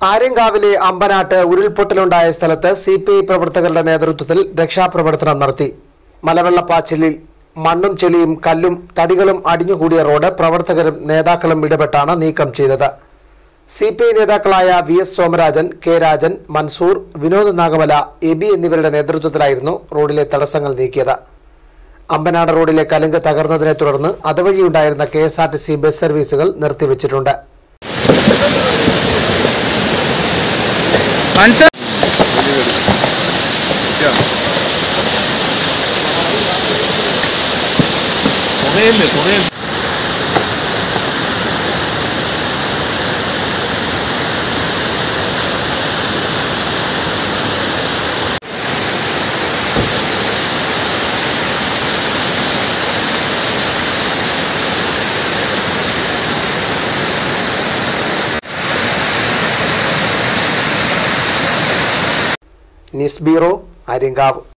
ആര്യങ്കാവിലെ അമ്പനാട്ട് ഉരുൾപൊട്ടലുണ്ടായ സ്ഥലത്ത് C P I പ്രവർത്തകരുടെ നേതൃത്വത്തിൽ രക്ഷാപ്രവർത്തനം നടത്തി മലവെള്ളപ്പാച്ചിലിൽ മണ്ണും ചെളിയും കല്ലും തടികളും അടിഞ്ഞുകൂടിയ റോഡ് പ്രവർത്തകരും നേതാക്കളും ഇടപെട്ടാണ് നീക്കം ചെയ്തത് സി പി ഐ നേതാക്കളായ V S Somarajan K Rajan Mansoor Vinod Nagamala A B എന്നിവരുടെ നേതൃത്വത്തിലായിരുന്നു റോഡിലെ തടസ്സങ്ങൾ നീക്കിയത് അമ്പനാട് റോഡിലെ കലുങ്ക് തകർന്നതിനെ തുടർന്ന് അതുവഴിയുണ്ടായിരുന്ന K S R T C bus സർവീസുകൾ നിർത്തിവച്ചിട്ടുണ്ട് മനസ്സിൽ പുകയല്ലേ പുകയല്ലേ ന്യൂസ് ബ്യൂറോ ആര്യങ്കാവ്